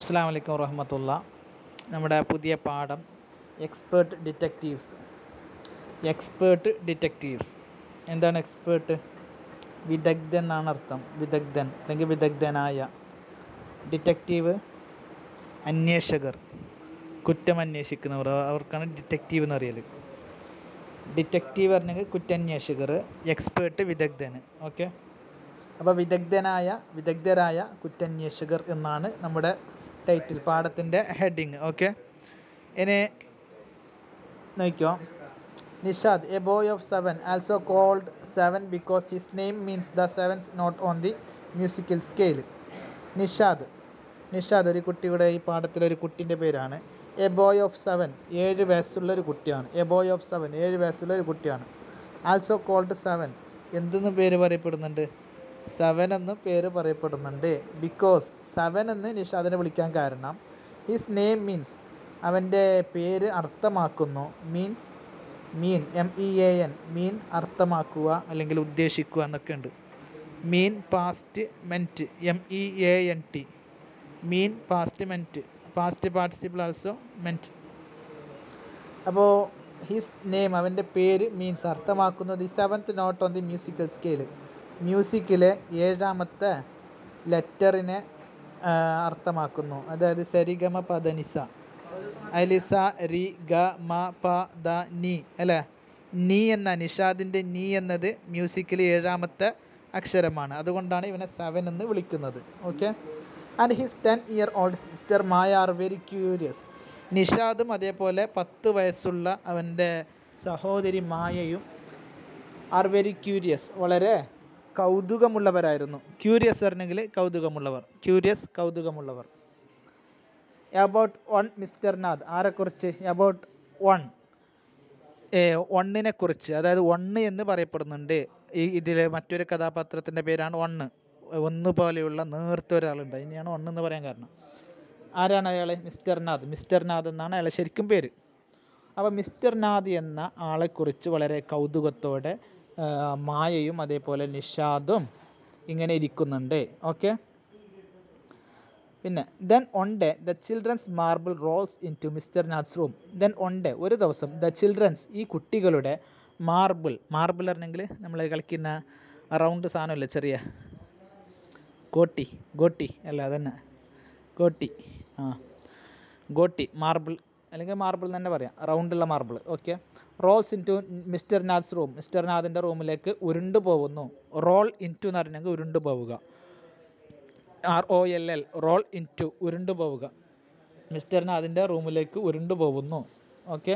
അസ്സാം വലൈക്കും വറഹമത്തുള്ള നമ്മുടെ പുതിയ പാഠം എക്സ്പേർട്ട് ഡിറ്റക്റ്റീവ്സ് എക്സ്പേർട്ട് ഡിറ്റക്റ്റീവ്സ് എന്താണ് എക്സ്പേർട്ട് വിദഗ്ധൻ എന്നാണ് അർത്ഥം വിദഗ്ധൻ അല്ലെങ്കിൽ വിദഗ്ധനായ ഡിറ്റക്റ്റീവ് അന്വേഷകർ കുറ്റം അന്വേഷിക്കുന്നവർ അവർക്കാണ് ഡിറ്റക്റ്റീവ് എന്ന് അറിയൽ ഡിറ്റക്റ്റീവ് പറഞ്ഞെങ്കിൽ കുറ്റാന്വേഷകർ എക്സ്പേർട്ട് വിദഗ്ധന് ഓക്കെ അപ്പോൾ വിദഗ്ധനായ വിദഗ്ധരായ കുറ്റാന്വേഷകർ എന്നാണ് നമ്മുടെ ടൈറ്റിൽ പാഠത്തിൻ്റെ ഹെഡിങ് ഓക്കെ ഇനി നോക്കിക്കോ Nishad a boy of seven also called seven because his name means the sevens note on the musical scale Nishad Nishad ഒരു കുട്ടിയുടെ ഈ പാഠത്തിലെ ഒരു കുട്ടിൻ്റെ പേരാണ് എ ബോയ് ഓഫ് സെവൻ ഏഴ് വയസ്സുള്ള ഒരു കുട്ടിയാണ് എ ബോയ് ഓഫ് സെവൻ ഏഴ് വയസ്സുള്ള ഒരു കുട്ടിയാണ് ആൽസോ കോൾഡ് സെവൻ എന്തെന്ന് പേര് പറയപ്പെടുന്നുണ്ട് സെവൻ എന്ന് പേര് പറയപ്പെടുന്നുണ്ട് ബിക്കോസ് സെവൻ എന്ന് നിഷാദിനെ വിളിക്കാൻ കാരണം ഹിസ് നെയിം മീൻസ് അവൻ്റെ പേര് അർത്ഥമാക്കുന്നു means mean M E A N mean അർത്ഥമാക്കുക അല്ലെങ്കിൽ ഉദ്ദേശിക്കുക എന്നൊക്കെ ഉണ്ട് mean past meant M E A N T mean past meant past participle also meant അപ്പോൾ ഹിസ് നെയിം അവൻ്റെ പേര് മീൻസ് അർത്ഥമാക്കുന്നത് the seventh note on the musical scale മ്യൂസിക്കിലെ ഏഴാമത്തെ ലെറ്ററിനെ അർത്ഥമാക്കുന്നു അതായത് സരിഗമ പദനിസ അലിസ രി ഗ മ പ ദ നി അല്ലേ നീ എന്ന നിഷാദിൻ്റെ നീ എന്നത് മ്യൂസിക്കിലെ ഏഴാമത്തെ അക്ഷരമാണ് അതുകൊണ്ടാണ് ഇവനെ സെവൻ എന്ന് വിളിക്കുന്നത് okay and his ten year old sister Maya are very curious നിഷാദും അതേപോലെ പത്ത് വയസ്സുള്ള അവൻ്റെ സഹോദരി മായയും ആർ വെരി ക്യൂരിയസ് വളരെ കൗതുകമുള്ളവരായിരുന്നു ക്യൂരിയസ് പറഞ്ഞെങ്കിൽ കൗതുകമുള്ളവർ ക്യൂരിയസ് കൗതുകമുള്ളവർ അബൌട്ട് വൺ മിസ്റ്റർ നാഥ് ആരെക്കുറിച്ച് അബൌട്ട് വൺ ഒന്നിനെ കുറിച്ച് അതായത് ഒന്ന് എന്ന് പറയപ്പെടുന്നുണ്ട് ഈ ഇതിലെ മറ്റൊരു കഥാപാത്രത്തിൻ്റെ പേരാണ് ഒന്ന് ഒന്ന് പോലെയുള്ള നേർത്ത ഒരാളുണ്ട് അതിനെയാണ് ഒന്ന് എന്ന് പറയാൻ കാരണം ആരാണ് അയാൾ മിസ്റ്റർ നാഥ് മിസ്റ്റർ നാഥ് എന്നാണ് അയാളെ ശരിക്കും പേര് അപ്പോൾ മിസ്റ്റർ നാഥ് എന്ന ആളെക്കുറിച്ച് വളരെ കൗതുകത്തോടെ മായയും അതേപോലെ നിഷാദും ഇങ്ങനെ ഇരിക്കുന്നുണ്ട് ഓക്കെ പിന്നെ then one day the children's marble rolls in to mister Nath's room then one day ഒരു ദിവസം ദ ചിൽഡ്രൻസ് ഈ കുട്ടികളുടെ മാർബിൾ മാർബിൾ പറഞ്ഞെങ്കിൽ നമ്മൾ കളിക്കുന്ന റൗണ്ട് സാധനമല്ലേ ചെറിയ ഗോട്ടി ഗോട്ടി അല്ല അതന്നെ ഗോട്ടി ആ ഗോട്ടി മാർബിൾ അല്ലെങ്കിൽ മാർബിൾ തന്നെ പറയാം റൗണ്ടുള്ള marble okay rolls in to mister Nath's room mister നാഥിൻ്റെ റൂമിലേക്ക് ഉരുണ്ടു പോകുന്നു റോൾ ഇൻ ടു എന്ന് പറഞ്ഞെങ്കിൽ ഉരുണ്ടു പോവുക R O L L roll in to ഉരുണ്ടു പോവുക മിസ്റ്റർ നാഥിൻ്റെ റൂമിലേക്ക് ഉരുണ്ടു പോകുന്നു okay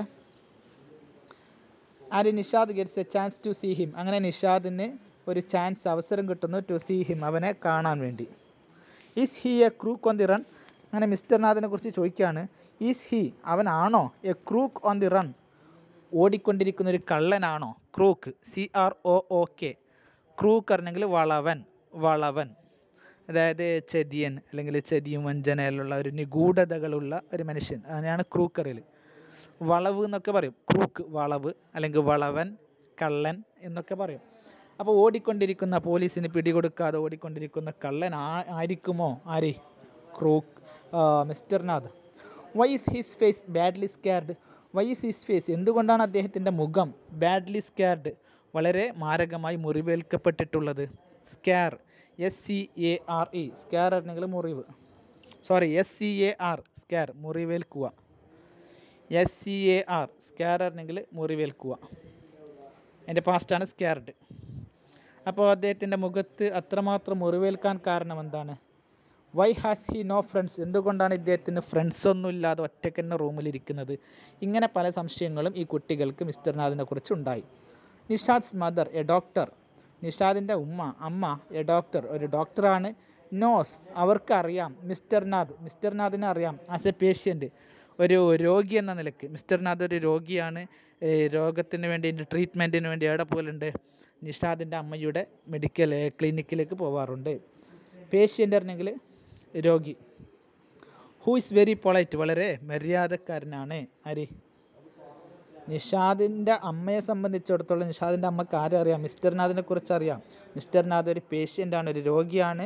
and Nishad gets a chance to see him അങ്ങനെ നിഷാദിന് ഒരു ചാൻസ് അവസരം കിട്ടുന്നു ടു സീ ഹിം അവനെ കാണാൻ വേണ്ടി is he a crook on the run അങ്ങനെ മിസ്റ്റർ നാഥിനെ കുറിച്ച് ചോദിക്കുകയാണ് ഈസ് ഹി അവനാണോ a crook on the run ഓടിക്കൊണ്ടിരിക്കുന്ന ഒരു കള്ളനാണോ crook C R O O K crook പറഞ്ഞെങ്കിൽ വളവൻ വളവൻ അതായത് ചതിയൻ അല്ലെങ്കിൽ ചതിയും വഞ്ചനയിലുള്ള ഒരു നിഗൂഢതകളുള്ള ഒരു മനുഷ്യൻ അതിനെയാണ് ക്രൂക്കറിൽ വളവ് എന്നൊക്കെ പറയും ക്രൂക്ക് വളവ് അല്ലെങ്കിൽ വളവൻ കള്ളൻ എന്നൊക്കെ പറയും അപ്പോൾ ഓടിക്കൊണ്ടിരിക്കുന്ന പോലീസിന് പിടികൊടുക്കാതെ ഓടിക്കൊണ്ടിരിക്കുന്ന കള്ളൻ ആ ആയിരിക്കുമോ ആര് crook mister Nath why is his face badly scarred why is his face എന്തുകൊണ്ടാണ് അദ്ദേഹത്തിൻ്റെ മുഖം ബാഡ്ലി സ്കാർഡ് വളരെ മാരകമായി മുറിവേൽക്കപ്പെട്ടിട്ടുള്ളത് scar S C A R E scar ആണെങ്കിൽ മുറിവ് sorry S C A R scar മുറിവേൽക്കുക S C A R scar ആണെങ്കിൽ മുറിവേൽക്കുക അതിൻ്റെ പാസ്റ്റാണ് സ്കാർഡ് അപ്പോൾ അദ്ദേഹത്തിൻ്റെ മുഖത്ത് അത്രമാത്രം മുറിവേൽക്കാൻ കാരണം എന്താണ് why has he no friends എന്തുകൊണ്ടാണ് ഇദ്ദേഹത്തിന് ഫ്രണ്ട്സ് ഒന്നും ഇല്ലാതെ ഒറ്റയ്ക്ക് തന്നെ റൂമിലിരിക്കുന്നത് ഇങ്ങനെ പല സംശയങ്ങളും ഈ കുട്ടികൾക്ക് മിസ്റ്റർ നാഥിനെ കുറിച്ച് ഉണ്ടായി നിഷാദ്സ് മദർ എ ഡോക്ടർ നിഷാദിൻ്റെ ഉമ്മ അമ്മ എ ഡോക്ടർ ഒരു ഡോക്ടറാണ് നോസ് അവർക്കറിയാം മിസ്റ്റർ നാഥ് മിസ്റ്റർ നാഥിനെ അറിയാം ആസ് എ പേഷ്യൻ്റ് ഒരു രോഗി എന്ന നിലയ്ക്ക് മിസ്റ്റർ നാഥ് ഒരു രോഗിയാണ് രോഗത്തിന് വേണ്ടി ട്രീറ്റ്മെൻറ്റിന് വേണ്ടി എവിടെ പോലുണ്ട് നിഷാദിൻ്റെ അമ്മയുടെ മെഡിക്കൽ ക്ലിനിക്കിലേക്ക് പോവാറുണ്ട് പേഷ്യൻ്റ് പറഞ്ഞെങ്കിൽ രോഗി ഹൂ ഇസ് വെരി പൊളൈറ്റ് വളരെ മര്യാദക്കാരനാണ് ആര് നിഷാദിൻ്റെ അമ്മയെ സംബന്ധിച്ചിടത്തോളം നിഷാദിൻ്റെ അമ്മക്ക് ആരെ അറിയാം മിസ്റ്റർ നാഥിനെ കുറിച്ച് അറിയാം മിസ്റ്റർ നാഥ് ഒരു പേഷ്യൻ്റ് ആണ് ഒരു രോഗിയാണ്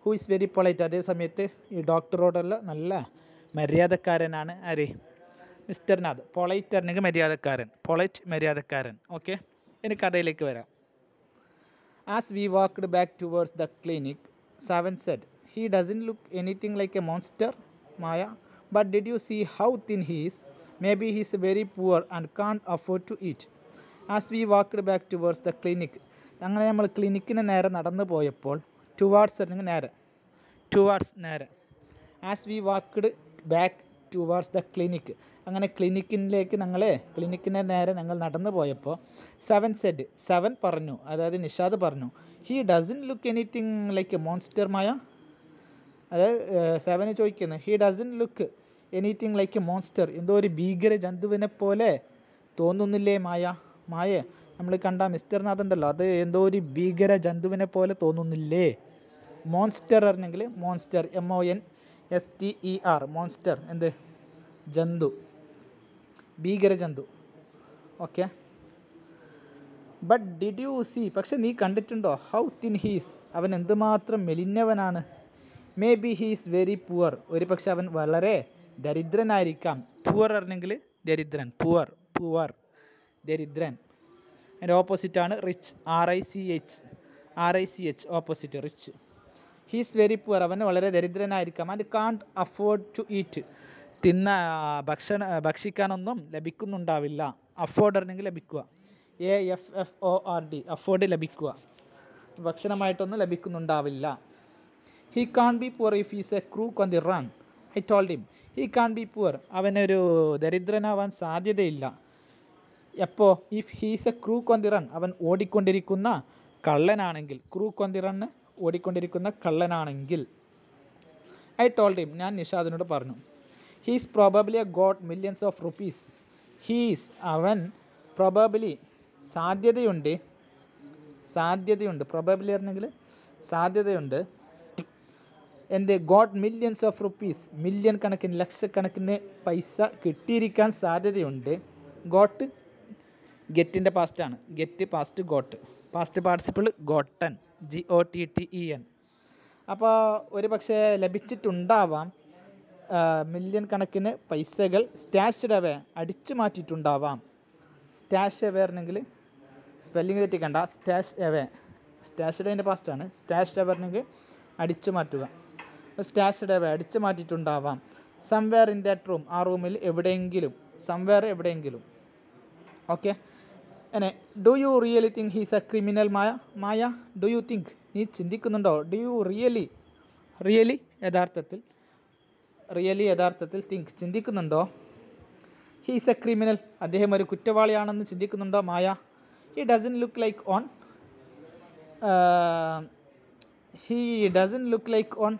ഹൂ ഇസ് വെരി പൊളൈറ്റ് അതേ സമയത്ത് ഈ ഡോക്ടറോടുള്ള നല്ല മര്യാദക്കാരനാണ് ആര് മിസ്റ്റർ നാഥ് പൊളൈറ്റ് ആണെങ്കിൽ മര്യാദക്കാരൻ പൊളൈറ്റ് മര്യാദക്കാരൻ ഓക്കെ ഇനി കഥയിലേക്ക് വരാം as we walked back towards the clinic Seven said he doesn't look anything like a monster Maya but did you see how thin he's maybe he's very poor and can't afford to eat as we walked back towards the clinic അങ്ങനെ നമ്മൾ ക്ലിനിക്കിന് നേരെ നടന്നു പോയപ്പോൾ towards അല്ലെങ്കിൽ നേരെ towards നേരെ as we walked back towards the clinic അങ്ങനെ ക്ലിനിക്കിലേക്ക് ഞങ്ങൾ ക്ലിനിക്കിന് നേരെ ഞങ്ങൾ നടന്നു പോയപ്പോൾ സെവൻ സെഡ് സെവൻ പറഞ്ഞു അതായത് നിഷാദ് പറഞ്ഞു he doesn't look anything like a monster Maya അതായത് സെവന് ചോദിക്കുന്നു he doesn't look anything like a monster എന്തോ ഒരു ഭീകര ജന്തുവിനെ പോലെ തോന്നുന്നില്ലേ മായ മായ നമ്മൾ കണ്ട മിസ്റ്റർ നാഥ് ഉണ്ടല്ലോ അത് എന്തോ ഒരു ഭീകര ജന്തുവിനെ പോലെ തോന്നുന്നില്ലേ മോൺസ്റ്റർ പറഞ്ഞെങ്കിൽ monster M O N S T E R monster എന്ത് ജന്തു ഭീകര ജന്തു okay but did you see പക്ഷെ നീ കണ്ടിട്ടുണ്ടോ ഹൗ തിൻ ഹീസ് അവൻ എന്തുമാത്രം മെലിഞ്ഞവനാണ് maybe he's very poor ഒരു പക്ഷെ അവൻ വളരെ ദരിദ്രനായിരിക്കാം പുവർ പറഞ്ഞെങ്കിൽ ദരിദ്രൻ പുവർ പുവർ ദരിദ്രൻ അതിൻ്റെ ഓപ്പോസിറ്റ് ആണ് rich R I C H R I C H opposite rich he's very poor അവൻ വളരെ ദരിദ്രനായിരിക്കാം and can't afford to eat തിന്ന ഭക്ഷണ ഭക്ഷിക്കാനൊന്നും ലഭിക്കുന്നുണ്ടാവില്ല അഫോർഡ് ആണെങ്കിൽ ലഭിക്കുക A F F O R D afford ലഭിക്കുക ഭക്ഷണമായിട്ടൊന്നും ലഭിക്കുന്നുണ്ടാവില്ല he can't be poor if he's a crook on the run I told him he can't be poor അവനൊരു ദരിദ്രനാവാൻ സാധ്യതയില്ല എപ്പോൾ if he's a crook on the run അവൻ ഓടിക്കൊണ്ടിരിക്കുന്ന കള്ളനാണെങ്കിൽ ക്രൂ ഓൺ ദി റൺ ഓടിക്കൊണ്ടിരിക്കുന്ന കള്ളനാണെങ്കിൽ ഐ ടോൾഡ് ഹിം ഞാൻ നിഷാദിനോട് പറഞ്ഞു he's probably a got millions of rupees he's അവൻ പ്രോബബ്ലി സാധ്യതയുണ്ട് സാധ്യതയുണ്ട് പ്രോബബ്ലി പറഞ്ഞെങ്കിൽ സാധ്യതയുണ്ട് എന്ത് got millions of rupees million കണക്കിന് ലക്ഷക്കണക്കിന് പൈസ കിട്ടിയിരിക്കാൻ സാധ്യതയുണ്ട് ഗോട്ട് ഗെറ്റിൻ്റെ പാസ്റ്റാണ് get past got past participle gotten G O T T E N അപ്പോൾ ഒരു പക്ഷേ ലഭിച്ചിട്ടുണ്ടാവാം മില്യൺ കണക്കിന് പൈസകൾ സ്റ്റാഷ്ഡ് അവേ അടിച്ചു മാറ്റിയിട്ടുണ്ടാവാം സ്റ്റാഷ് അവേ പറഞ്ഞെങ്കിൽ സ്പെല്ലിംഗ് തെറ്റിക്കണ്ട സ്റ്റാഷ് അവേ സ്റ്റാഷ്ഡ് അതിൻ്റെ പാസ്റ്റാണ് സ്റ്റാഷ്ഡ് അവേ പറഞ്ഞെങ്കിൽ അടിച്ചു മാറ്റുക സ്റ്റാഷ്ഡ് അവേ അടിച്ചു മാറ്റിയിട്ടുണ്ടാവാം സംവെയർ ഇൻ ദാറ്റ് റൂം ആ റൂമിൽ എവിടെയെങ്കിലും സംവെയർ എവിടെയെങ്കിലും ഓക്കെ എന്നെ do you really think he's a criminal Maya Maya do you think നീ ചിന്തിക്കുന്നുണ്ടോ ഡു യു റിയലി റിയലി യഥാർത്ഥത്തിൽ റിയലി യഥാർത്ഥത്തിൽ തിങ്ക് ചിന്തിക്കുന്നുണ്ടോ ഹീസ് എ ക്രിമിനൽ അദ്ദേഹം ഒരു കുറ്റവാളിയാണെന്ന് ചിന്തിക്കുന്നുണ്ടോ Maya he doesn't look like one he doesn't look like one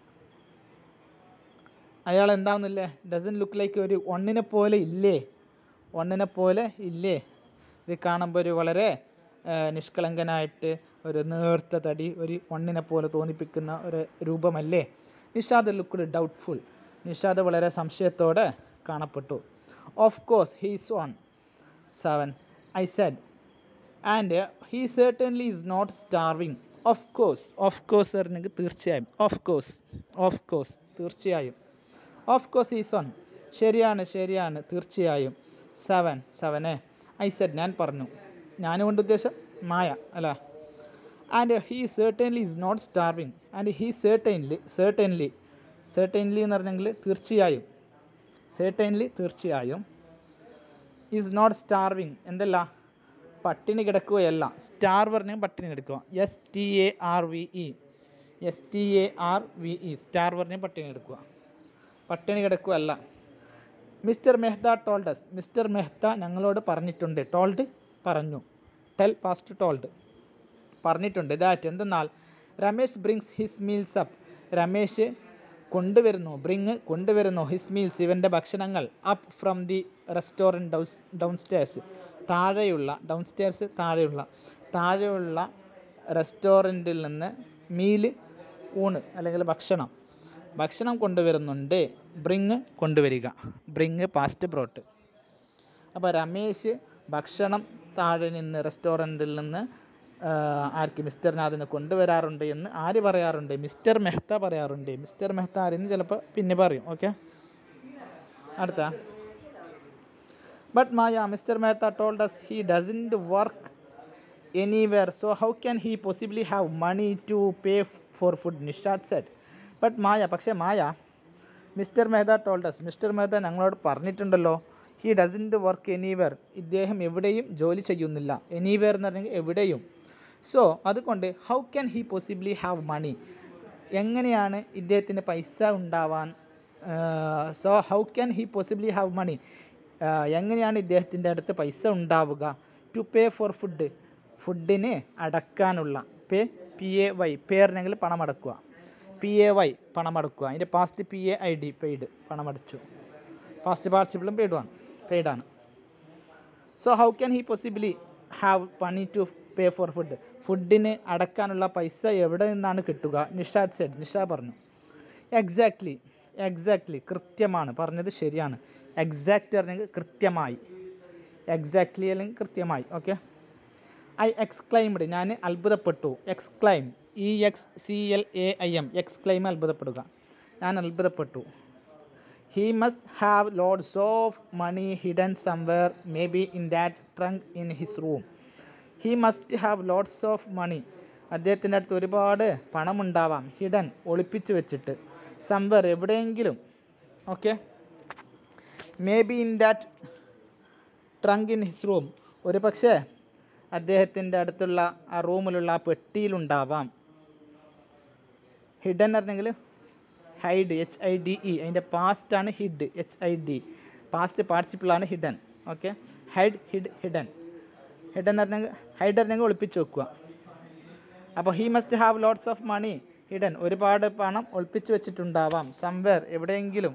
അയാൾ എന്താവുന്നില്ലേ ഡസൻ ലുക്ക് ലൈക്ക് ഒരു ഒന്നിനെ പോലെ ഇല്ലേ ഒന്നിനെ പോലെ ഇല്ലേ ഇത് കാണുമ്പോൾ ഒരു വളരെ നിഷ്കളങ്കനായിട്ട് ഒരു നേർത്ത തടി ഒരു ഒന്നിനെ പോലെ തോന്നിപ്പിക്കുന്ന ഒരു രൂപമല്ലേ നിഷാദ് ലുക്ക്ഡ് ഡൗട്ട്ഫുൾ നിഷാദ് വളരെ സംശയത്തോടെ കാണപ്പെട്ടു of course he's one Seven I said and he certainly is not starving of course of course പറഞ്ഞെങ്കിൽ തീർച്ചയായും ഓഫ് കോഴ്സ് ഓഫ് കോഴ്സ് തീർച്ചയായും ഓഫ് കോഴ്സ് ഈസ് ഓൺ ശരിയാണ് ശരിയാണ് തീർച്ചയായും സെവൻ സെവനെ ഐ സെഡ് ഞാൻ പറഞ്ഞു ഞാനും കൊണ്ട് ഉദ്ദേശം മായ അല്ല and he certainly is not starving and he certainly certainly certainly എന്ന് പറഞ്ഞെങ്കിൽ തീർച്ചയായും certainly തീർച്ചയായും ഈസ് നോട്ട് സ്റ്റാർവിങ് എന്തല്ല പട്ടിണി കിടക്കുകയല്ല സ്റ്റാർ പറഞ്ഞാൽ പട്ടിണി കിടക്കുക S T A R V E S T A R V E starve പറഞ്ഞാൽ പട്ടിണി കിടക്കുക പട്ടിണി കിടക്കുകയല്ല mister Mehta told us mister Mehta ഞങ്ങളോട് പറഞ്ഞിട്ടുണ്ട് ടോൾഡ് പറഞ്ഞു ടെൽ പാസ്റ്റ് ടോൾഡ് പറഞ്ഞിട്ടുണ്ട് ദാറ്റ് എന്തെന്നാൽ Ramesh brings his meals up Ramesh കൊണ്ടുവരുന്നു ബ്രിങ് കൊണ്ടുവരുന്നു ഹിസ് മീൽസ് ഇവൻ്റെ ഭക്ഷണങ്ങൾ അപ്പ് ഫ്രം ദി റെസ്റ്റോറൻറ്റ് ഡൗസ് ഡൗൺ സ്റ്റേഴ്സ് താഴെയുള്ള ഡൗൺ സ്റ്റേഴ്സ് താഴെയുള്ള താഴെയുള്ള റെസ്റ്റോറൻറ്റിൽ നിന്ന് മീല് ഊണ് അല്ലെങ്കിൽ ഭക്ഷണം ഭക്ഷണം കൊണ്ടുവരുന്നുണ്ട് ബ്രിങ് കൊണ്ടുവരിക ബ്രിങ് പാസ്റ്റ് ബ്രോട്ട് അപ്പോൾ രമേശ് ഭക്ഷണം താഴെ നിന്ന് റെസ്റ്റോറൻറ്റിൽ നിന്ന് ആർക്ക് മിസ്റ്റർ നാഥിനെ കൊണ്ടുവരാറുണ്ട് എന്ന് ആര് പറയാറുണ്ട് മിസ്റ്റർ മെഹ്ത്ത പറയാറുണ്ട് മിസ്റ്റർ മെഹ്ത്ത ആരെന്ന് ചിലപ്പോൾ പിന്നെ പറയും ഓക്കെ അടുത്ത but Maya mister Mehta told us he doesn't work anywhere so how can he possibly have money to pay f- for food Nishad said but Maya പക്ഷേ Maya mister Mehta told us mister Mehta ഞങ്ങളോട് പറഞ്ഞിട്ടുണ്ടല്ലോ ഹി ഡസൻറ്റ് വർക്ക് എനിവെയർ ഇദ്ദേഹം എവിടെയും ജോലി ചെയ്യുന്നില്ല anywhere എന്ന് പറഞ്ഞെങ്കിൽ എവിടെയും സോ അതുകൊണ്ട് how can he possibly have money എങ്ങനെയാണ് ഇദ്ദേഹത്തിന് പൈസ ഉണ്ടാവാൻ so how can he possibly have money എങ്ങനെയാണ് ഇദ്ദേഹത്തിൻ്റെ അടുത്ത് പൈസ ഉണ്ടാവുക ടു പേ ഫോർ ഫുഡ് ഫുഡിന് അടക്കാനുള്ള pay P A Y pay പറഞ്ഞെങ്കിൽ പണം അടക്കുക പി എ വൈ പണം അടക്കുക അതിൻ്റെ past P A I D paid പണം അടച്ചു പാസ്റ്റ് പാർട്ടിസിപ്പിളും പെയ്ഡുമാണ് പെയ്ഡാണ് so how can he possibly have money to pay for food ഫുഡിന് അടക്കാനുള്ള പൈസ എവിടെ നിന്നാണ് കിട്ടുക നിഷാദ് സെഡ് നിഷാദ് പറഞ്ഞു എക്സാക്ട്ലി എക്സാക്ട്ലി കൃത്യമാണ് പറഞ്ഞത് ശരിയാണ് എക്സാക്റ്റ് പറഞ്ഞെങ്കിൽ കൃത്യമായി എക്സാക്ട്ലി അല്ലെങ്കിൽ കൃത്യമായി ഓക്കെ ഐ എക്സ്ക്ലൈംഡ് ഞാൻ അത്ഭുതപ്പെട്ടു exclaim E X C L A I M exclaim അത്ഭുതപ്പെടുക ഞാൻ അത്ഭുതപ്പെട്ടു he must have loads of money hidden somewhere maybe in that trunk in his room he must have loads of money അദ്ദേഹത്തിൻ്റെ അടുത്ത് ഒരുപാട് പണമുണ്ടാവാം hidden ഒളിപ്പിച്ച് വെച്ചിട്ട് somewhere എവിടെയെങ്കിലും okay maybe in that trunk in his room ഒരു പക്ഷേ അദ്ദേഹത്തിൻ്റെ അടുത്തുള്ള ആ റൂമിലുള്ള ആ പെട്ടിയിലുണ്ടാവാം ഹിഡൻ പറഞ്ഞെങ്കിൽ hide H I D E അതിൻ്റെ പാസ്റ്റ് ആണ് hid H I D past പാർട്ടിസിപ്പിളാണ് hidden okay hide hid hidden hidden പറഞ്ഞെങ്കിൽ ഹൈഡ് പറഞ്ഞെങ്കിൽ ഒളിപ്പിച്ച് വെക്കുക അപ്പോൾ he must have lots of money hidden ഒരുപാട് പണം ഒളിപ്പിച്ച് വെച്ചിട്ടുണ്ടാവാം സംവെയർ എവിടെയെങ്കിലും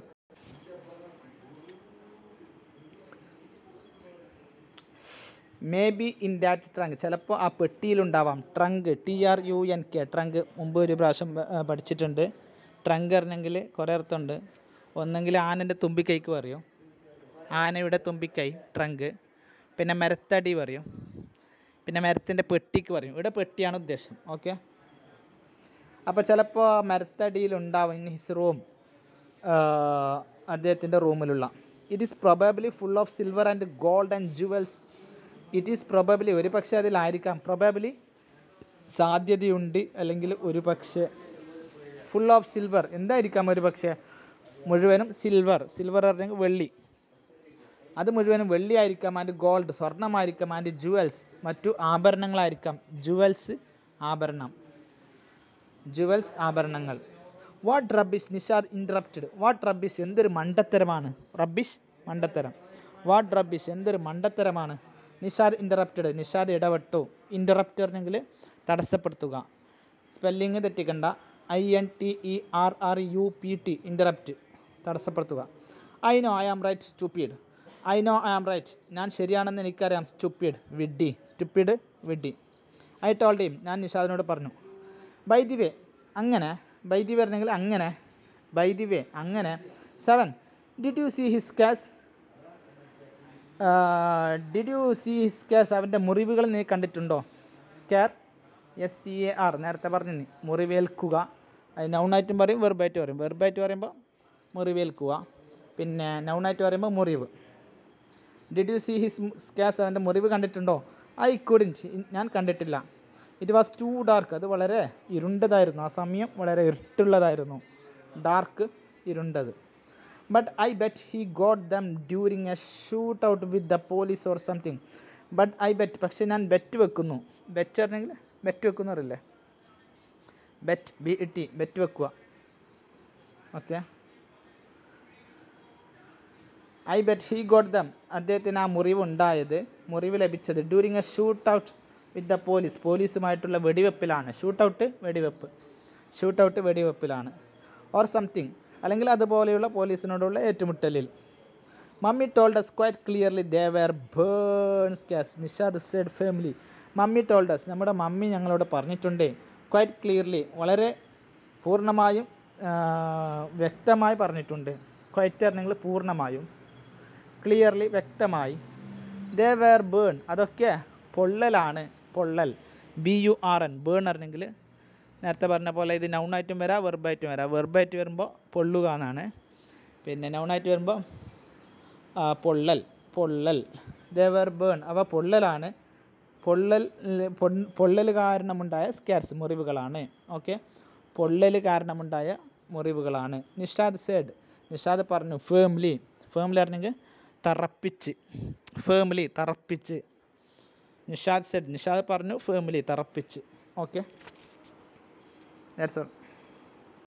maybe in that trunk ചിലപ്പോൾ ആ പെട്ടിയിലുണ്ടാവാം trunk T R U N K trunk മുമ്പ് ഒരു പ്രാവശ്യം പ- ആ, പഠിച്ചിട്ടുണ്ട് ട്രങ്ക് പറഞ്ഞെങ്കിൽ കുറേ അർത്ഥമുണ്ട് ഒന്നെങ്കിൽ ആനൻ്റെ തുമ്പിക്കൈക്ക് പറയും ആനയുടെ തുമ്പിക്കൈ ട്രങ്ക് പിന്നെ മരത്തടി പറയും പിന്നെ മരത്തിൻ്റെ പെട്ടിക്ക് പറയും ഇവിടെ പെട്ടിയാണ് ഉദ്ദേശം ഓക്കെ അപ്പോൾ ചിലപ്പോൾ മരത്തടിയിൽ ഉണ്ടാവും ഇൻ ഹിസ് റൂം അദ്ദേഹത്തിൻ്റെ റൂമിലുള്ള it is probably full of silver and gold and jewels it is probably ഒരു പക്ഷേ അതിലായിരിക്കാം പ്രൊബബ്ലി സാധ്യതയുണ്ട് അല്ലെങ്കിൽ ഒരു പക്ഷേ ഫുൾ ഓഫ് സിൽവർ എന്തായിരിക്കാം ഒരു പക്ഷേ മുഴുവനും സിൽവർ സിൽവർ പറഞ്ഞെങ്കിൽ വെള്ളി അത് മുഴുവനും വെള്ളി ആയിരിക്കാം ആൻഡ് ഗോൾഡ് സ്വർണ്ണമായിരിക്കാം ആൻഡ് ജുവൽസ് മറ്റു ആഭരണങ്ങളായിരിക്കാം ജുവൽസ് ആഭരണം ജുവൽസ് ആഭരണങ്ങൾ what rubbish Nishad interrupted what rubbish എന്തൊരു മണ്ടത്തരമാണ് റബ്ബിഷ് മണ്ടത്തരം വാട്ട് റബ്ബിഷ് എന്തൊരു മണ്ടത്തരമാണ് നിഷാദ് ഇൻറ്ററപ്റ്റഡ് നിഷാദ് ഇടപെട്ടു ഇൻറ്ററപ്റ്റ് പറഞ്ഞെങ്കിൽ തടസ്സപ്പെടുത്തുക സ്പെല്ലിങ് തെറ്റിക്കണ്ട I N T E R R U P T interrupt തടസ്സപ്പെടുത്തുക I know I am right stupid I know I am right ഞാൻ ശരിയാണെന്ന് എനിക്കറിയാം സ്റ്റുപ്പിഡ് വിഡ്ഡി സ്റ്റുപ്പിഡ് വിഡ്ഡി ഐ ടോൾഡ് ഹിം ഞാൻ നിഷാദിനോട് പറഞ്ഞു ബൈ ദി വേ അങ്ങനെ ബൈ ദി വേ പറഞ്ഞെങ്കിൽ അങ്ങനെ ബൈ ദി വേ അങ്ങനെ Seven did you see his scars did you see his scars അവൻ്റെ മുറിവുകൾ നീ കണ്ടിട്ടുണ്ടോ scar S C A R നേരത്തെ പറഞ്ഞു നീ മുറിവേൽക്കുക അത് നൗണായിട്ടും പറയും വെർബായിട്ട് പറയും വെർബായിട്ട് പറയുമ്പോൾ മുറിവേൽക്കുക പിന്നെ നൗണായിട്ട് പറയുമ്പോൾ മുറിവ് did you see his scars അവൻ്റെ മുറിവ് കണ്ടിട്ടുണ്ടോ ഐ കുഡിൻറ്റ് ഞാൻ കണ്ടിട്ടില്ല ഇറ്റ് വാസ് ടു ഡാർക്ക് അത് വളരെ ഇരുണ്ടതായിരുന്നു ആ സമയം വളരെ ഇരുട്ടുള്ളതായിരുന്നു ഡാർക്ക് ഇരുണ്ടത് but I bet he got them during a shootout with the police or something but I bet പക്ഷെ ഞാൻ ബെറ്റ് വെക്കുന്നു ബെറ്റ് പറഞ്ഞെങ്കിൽ ബെറ്റ് വെക്കുന്നു അറിയില്ലേ bet B E T bet വെക്കുക okay I bet he got them അദ്ദേഹത്തിന് ആ മുറിവ് ഉണ്ടായത് മുറിവ് ലഭിച്ചത് during a shootout with the police പോലീസുമായിട്ടുള്ള വെടിവെപ്പിലാണ് ഷൂട്ട് ഔട്ട് വെടിവെപ്പ് ഷൂട്ട് ഔട്ട് വെടിവെപ്പിലാണ് ഓർ സംതിങ് അല്ലെങ്കിൽ അതുപോലെയുള്ള പോലീസിനോടുള്ള ഏറ്റുമുട്ടലിൽ mummy told us quite clearly they were burns scars Nishad said firmly mummy told us നമ്മുടെ മമ്മി ഞങ്ങളോട് പറഞ്ഞിട്ടുണ്ട് ക്വൈറ്റ് ക്ലിയർലി വളരെ പൂർണ്ണമായും ആ, വ്യക്തമായി പറഞ്ഞിട്ടുണ്ട് ക്വൈറ്റ് പറഞ്ഞെങ്കിൽ പൂർണ്ണമായും ക്ലിയർലി വ്യക്തമായി ദേ വെയർ ബേൺ അതൊക്കെ പൊള്ളലാണ് പൊള്ളൽ B U R N burn അറിഞ്ഞെങ്കിൽ നേരത്തെ പറഞ്ഞ പോലെ ഇത് നൗണായിട്ടും വരാം വെർബായിട്ടും വരാം വെർബായിട്ട് വരുമ്പോൾ പൊള്ളുക എന്നാണ് പിന്നെ നൗണായിട്ട് വരുമ്പോൾ ആ, പൊള്ളൽ പൊള്ളൽ ദേവർ ബേൺ അവ പൊള്ളലാണ് പൊള്ളൽ പൊൺ- പൊള്ളൽ കാരണമുണ്ടായ സ്കാർസ് മുറിവുകളാണ് ഓക്കെ പൊള്ളൽ കാരണമുണ്ടായ മുറിവുകളാണ് നിഷാദ് സേഡ് നിഷാദ് പറഞ്ഞു ഫേംലി ഫേംലി പറഞ്ഞെങ്കിൽ തറപ്പിച്ച് ഫേംലി തറപ്പിച്ച് നിഷാദ് സെഡ് നിഷാദ് പറഞ്ഞു ഫേമിലി തറപ്പിച്ച് ഓക്കെ ദാറ്റ്സ് ഓൾ